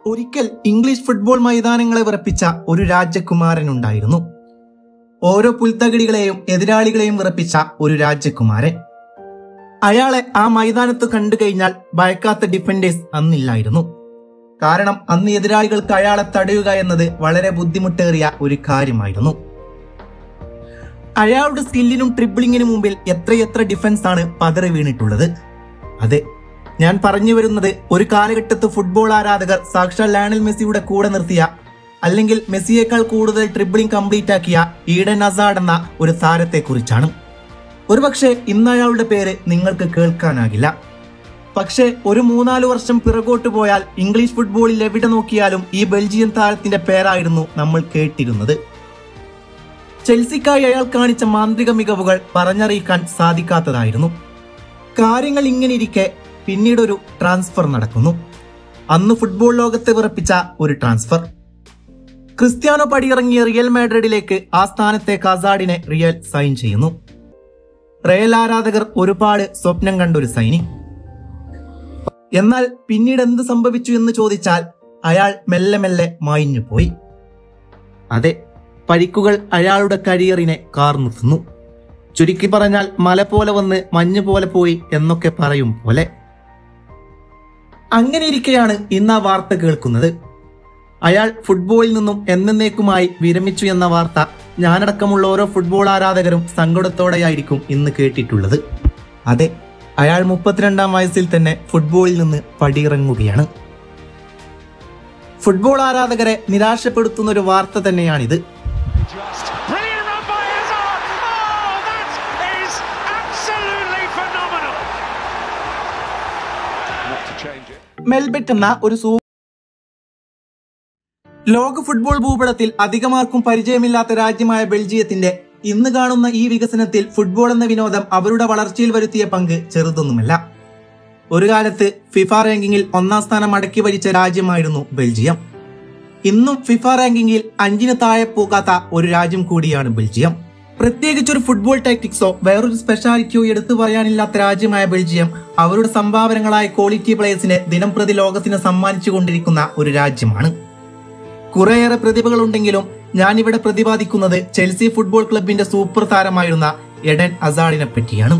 ഒരിക്കൽ English football മൈതാനങ്ങളെ വിറപ്പിച്ച ഒരു രാജകുമാരനുണ്ടായിരുന്നു ഓരോ പുൽത്തകിടികളെയും എതിരാളികളെയും വിറപ്പിച്ച ഒരു രാജകുമാരൻ അയാളെ ആ മൈതാനത്ത് കണ്ടു കഴിഞ്ഞാൽ ഭയക്കാത്ത ഡിഫൻഡേഴ്സ് അന്നില്ലായിരുന്നു കാരണം അന്ന് എതിരാളികൾക്ക് അയാളെ തടയുക എന്നത് വളരെ ബുദ്ധിമുട്ടേറിയ ഒരു കാര്യമായിരുന്നു അയാളുടെ സ്കില്ലിനും ട്രിബിളിങ്ങിനും മുമ്പിൽ എത്രയെത്ര ഡിഫൻസ് ആണ് പതറി വീണിട്ടുള്ളത് അതെ ഞാൻ പറഞ്ഞു വരുന്നത് ഒരു കാലഘട്ടത്ത് ഫുട്ബോൾ ആരാധകർ സാക്ഷാൽ ലയണൽ മെസ്സിയുടെ കൂടെ നിർത്തിയ അല്ലെങ്കിൽ മെസ്സിയേക്കാൾ കൂടുതൽ ട്രിബിളിംഗ് കംപ്ലീറ്റ് ആക്കിയ ഈഡൻ അസാഡ് എന്ന ഒരു താരത്തെക്കുറിച്ചാണ് ഒരുപക്ഷെ ഇന്ന് അയാളുടെ പേര് നിങ്ങൾക്ക് കേൾക്കാനാകില്ല പക്ഷേ ഒരു മൂന്നാല് വർഷം പിറകോട്ട് പോയാൽ ഇംഗ്ലീഷ് ഫുട്ബോളിൽ എവിടെ നോക്കിയാലും ഈ ബെൽജിയൻ താരത്തിന്റെ പേരായിരുന്നു നമ്മൾ കേട്ടിരുന്നത് ചെൽസിക്കായി അയാൾ കാണിച്ച മാന്ത്രിക മികവുകൾ പറഞ്ഞറിയിക്കാൻ സാധിക്കാത്തതായിരുന്നു കാര്യങ്ങൾ ഇങ്ങനെ ഇരിക്കെ പിന്നീട് ഒരു ട്രാൻസ്ഫർ നടക്കുന്നു അന്ന് ഫുട്ബോൾ ലോകത്തെ വിറപ്പിച്ച ഒരു ട്രാൻസ്ഫർ ക്രിസ്ത്യാനോ പടിയിറങ്ങിയ റിയൽ മാഡ്രിഡിലേക്ക് ആ സ്ഥാനത്തേക്ക് അസാഡിനെ റിയൽ സൈൻ ചെയ്യുന്നു റയൽ ആരാധകർ ഒരുപാട് സ്വപ്നം കണ്ട ഒരു സൈനിങ് എന്നാൽ പിന്നീട് എന്ത് സംഭവിച്ചു എന്ന് ചോദിച്ചാൽ അയാൾ മെല്ലെ മെല്ലെ മായിഞ്ഞു പോയി അതെ പരിക്കുകൾ അയാളുടെ കരിയറിനെ കാർന്നുത്തുന്നു ചുരുക്കി പറഞ്ഞാൽ മല പോലെ വന്ന് മഞ്ഞ് പോലെ പോയി എന്നൊക്കെ പറയും പോലെ അങ്ങനെ ഇരിക്കെയാണ് ഇന്ന് ആ വാർത്ത കേൾക്കുന്നത് അയാൾ ഫുട്ബോളിൽ നിന്നും എന്നേക്കുമായി വിരമിച്ചു എന്ന വാർത്ത ഞാനടക്കമുള്ള ഓരോ ഫുട്ബോൾ ആരാധകരും സങ്കടത്തോടെയായിരിക്കും ഇന്ന് കേട്ടിട്ടുള്ളത് അതെ അയാൾ മുപ്പത്തിരണ്ടാം വയസ്സിൽ തന്നെ ഫുട്ബോളിൽ നിന്ന് പടിയിറങ്ങുകയാണ് ഫുട്ബോൾ ആരാധകരെ നിരാശപ്പെടുത്തുന്ന ഒരു വാർത്ത തന്നെയാണിത് Just brilliant run by Hazard. Oh, that is absolutely phenomenal. Not to change it. മെൽബെറ്റ് എന്ന ഒരു സൂ ലോക ഫുട്ബോൾ ഭൂപടത്തിൽ അധികമാർക്കും പരിചയമില്ലാത്ത രാജ്യമായ ബെൽജിയത്തിന്റെ ഇന്ന് കാണുന്ന ഈ വികസനത്തിൽ ഫുട്ബോൾ എന്ന വിനോദം അവരുടെ വളർച്ചയിൽ വരുത്തിയ പങ്ക് ചെറുതൊന്നുമല്ല ഒരു കാലത്ത് ഫിഫ റാങ്കിങ്ങിൽ ഒന്നാം സ്ഥാനം അടക്കി ഭരിച്ച രാജ്യമായിരുന്നു ബെൽജിയം ഇന്നും ഫിഫ റാങ്കിങ്ങിൽ അഞ്ചിന് താഴെ പോകാത്ത ഒരു രാജ്യം കൂടിയാണ് ബെൽജിയം പ്രത്യേകിച്ച് ഒരു ഫുട്ബോൾ ടാക്ടിക്സോ വേറൊരു സ്പെഷ്യാലിറ്റിയോ എടുത്തു പറയാനില്ലാത്ത രാജ്യമായ ബെൽജിയം അവരുടെ സംഭാവനകളായ ക്വാളിറ്റി പ്ലേയേഴ്സിനെ ദിനം പ്രതി ലോകത്തിന് സമ്മാനിച്ചു കൊണ്ടിരിക്കുന്ന ഒരു രാജ്യമാണ് കുറേയേറെ പ്രതിഭകളുണ്ടെങ്കിലും ഞാനിവിടെ പ്രതിപാദിക്കുന്നത് ചെൽസി ഫുട്ബോൾ ക്ലബിന്റെ സൂപ്പർ താരമായിരുന്ന എഡൻ അസാഡിനെ പറ്റിയാണ്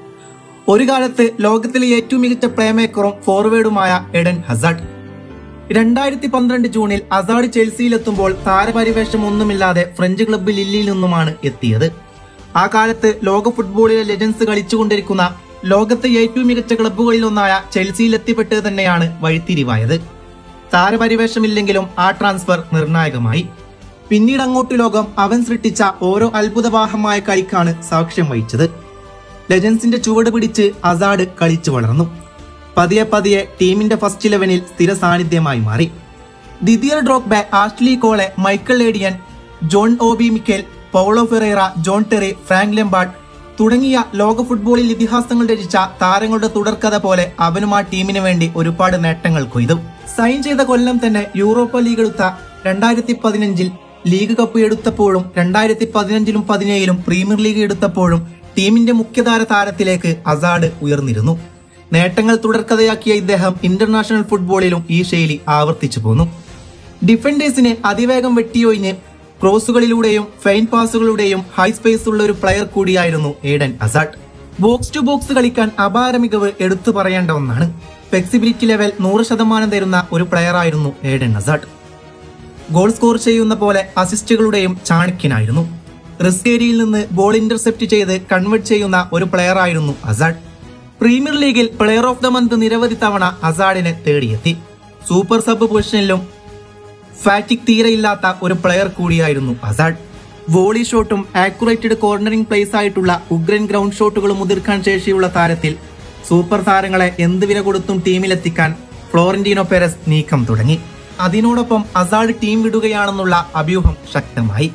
ഒരു കാലത്ത് ലോകത്തിലെ ഏറ്റവും മികച്ച പ്ലേമേക്കറും ഫോർവേഡുമായ എഡൻ ഹസാഡ് രണ്ടായിരത്തി പന്ത്രണ്ട് ജൂണിൽ അസാഡ് ചെൽസിയിലെത്തുമ്പോൾ താരപരിവേഷം ഒന്നുമില്ലാതെ ഫ്രഞ്ച് ക്ലബ്ബ് ലില്ലിയിൽ നിന്നുമാണ് എത്തിയത് ആ കാലത്ത് ലോക ഫുട്ബോളിലെ ലെജൻസ് കളിച്ചുകൊണ്ടിരിക്കുന്ന ലോകത്തെ ഏറ്റവും മികച്ച ക്ലബ്ബുകളിൽ ഒന്നായ ചെൽസിയിൽ എത്തിപ്പെട്ടത് തന്നെയാണ് വഴിത്തിരിവായത് താരപരിവേഷമില്ലെങ്കിലും ആ ട്രാൻസ്ഫർ നിർണായകമായി പിന്നീട് അങ്ങോട്ട് ലോകം അവൻ സൃഷ്ടിച്ച ഓരോ അത്ഭുതവാഹമായ കളിക്കാണ് സാക്ഷ്യം വഹിച്ചത് ലെജൻസിന്റെ ചുവട് പിടിച്ച് അസാഡ് കളിച്ചു വളർന്നു പതിയെ പതിയെ ടീമിന്റെ ഫസ്റ്റ് ഇലവനിൽ സ്ഥിര സാന്നിധ്യമായി മാറി Didier Drogba Ashley Cole Michael Essien John Obi Mikel Paulo Ferreira John Terry Frank Lampard തുടങ്ങിയ ലോക ഫുട്ബോളിൽ ഇതിഹാസങ്ങൾ രചിച്ച താരങ്ങളുടെ തുടർക്കഥ പോലെ അവനും ആ ടീമിന് വേണ്ടി ഒരുപാട് നേട്ടങ്ങൾ കൊയ്തു സൈൻ ചെയ്ത കൊല്ലം തന്നെ യൂറോപ്പ ലീഗ് എടുത്ത രണ്ടായിരത്തി പതിനഞ്ചിൽ ലീഗ് കപ്പ് എടുത്തപ്പോഴും രണ്ടായിരത്തി പതിനഞ്ചിലും പതിനേഴിലും പ്രീമിയർ ലീഗ് എടുത്തപ്പോഴും ടീമിന്റെ മുഖ്യധാര താരത്തിലേക്ക് അസാഡ് ഉയർന്നിരുന്നു നേട്ടങ്ങൾ തുടർക്കഥയാക്കിയ ഇദ്ദേഹം ഇന്റർനാഷണൽ ഫുട്ബോളിലും ഈ ശൈലി ആവർത്തിച്ചു പോന്നു ഡിഫൻഡേഴ്സിനെ അതിവേഗം വെട്ടിയൊഴിഞ്ഞ് ക്രോസുകളിലൂടെയും ഫെയിൻ പാസുകളുടെയും ഹൈ സ്പേസ് ഉള്ള ഒരു പ്ലെയർ കൂടിയായിരുന്നു Eden Hazard box to box കളിക്കാൻ അപാര മികവ് എടുത്തു പറയേണ്ട ഒന്നാണ് ഫ്ലെക്സിബിലിറ്റി ലെവൽ നൂറ് ശതമാനം തരുന്ന ഒരു പ്ലെയർ ആയിരുന്നു ഏഡൻ അസാഡ് ഗോൾ സ്കോർ ചെയ്യുന്ന പോലെ അസിസ്റ്റുകളുടെയും ചാണക്യനായിരുന്നു റിസ്ക് ഏരിയയിൽ നിന്ന് ബോൾ ഇന്റർസെപ്റ്റ് ചെയ്ത് കൺവേർട്ട് ചെയ്യുന്ന ഒരു പ്ലെയർ ആയിരുന്നു അസാഡ് പ്രീമിയർ ലീഗിൽ പ്ലെയർ ഓഫ് ദ മന്ത് നിരവധി തവണ അസാഡിനെ തേടിയെത്തി സൂപ്പർ സബ് പൊസിഷനിലും ഫാറ്റിക് തീരെയില്ലാത്ത ഒരു പ്ലെയർ കൂടിയായിരുന്നു അസാഡ് വോളി ഷോട്ടും ആക്യുറേറ്റഡ് കോർണറിംഗ് പ്ലേസ് ആയിട്ടുള്ള ഉഗ്രൻ ഗ്രൗണ്ട് ഷോട്ടുകളും മുതിർക്കാൻ ശേഷിയുള്ള താരത്തിൽ സൂപ്പർ താരങ്ങളെ എന്ത് വില കൊടുത്തും ടീമിലെത്തിക്കാൻ ഫ്ലോറന്റീനോ പെരസ് നീക്കം തുടങ്ങി അതിനോടൊപ്പം അസാഡ് ടീം വിടുകയാണെന്നുള്ള അഭ്യൂഹം ശക്തമായി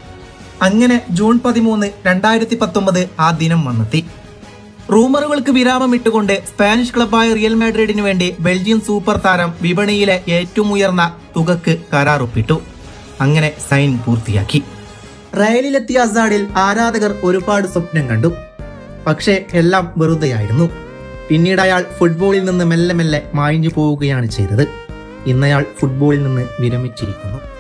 അങ്ങനെ ജൂൺ പതിമൂന്ന് രണ്ടായിരത്തി പത്തൊമ്പത് ആ ദിനം വന്നെത്തി റൂമറുകൾക്ക് വിരാമം ഇട്ടുകൊണ്ട് സ്പാനിഷ് ക്ലബായ റിയൽ മാഡ്രിഡിന് വേണ്ടി ബെൽജിയം സൂപ്പർ താരം വിപണിയിലെ ഏറ്റവും ഉയർന്ന തുകക്ക് കരാറൊപ്പിട്ടു അങ്ങനെ സൈൻ പൂർത്തിയാക്കി റയലിലെത്തിയ അസാഡിൽ ആരാധകർ ഒരുപാട് സ്വപ്നം കണ്ടു പക്ഷേ എല്ലാം വെറുതെയായിരുന്നു പിന്നീട് അയാൾ ഫുട്ബോളിൽ നിന്ന് മെല്ലെ മെല്ലെ മായിഞ്ഞു പോവുകയാണ് ചെയ്തത് ഇന്നയാൾ ഫുട്ബോളിൽ നിന്ന് വിരമിച്ചിരിക്കുന്നു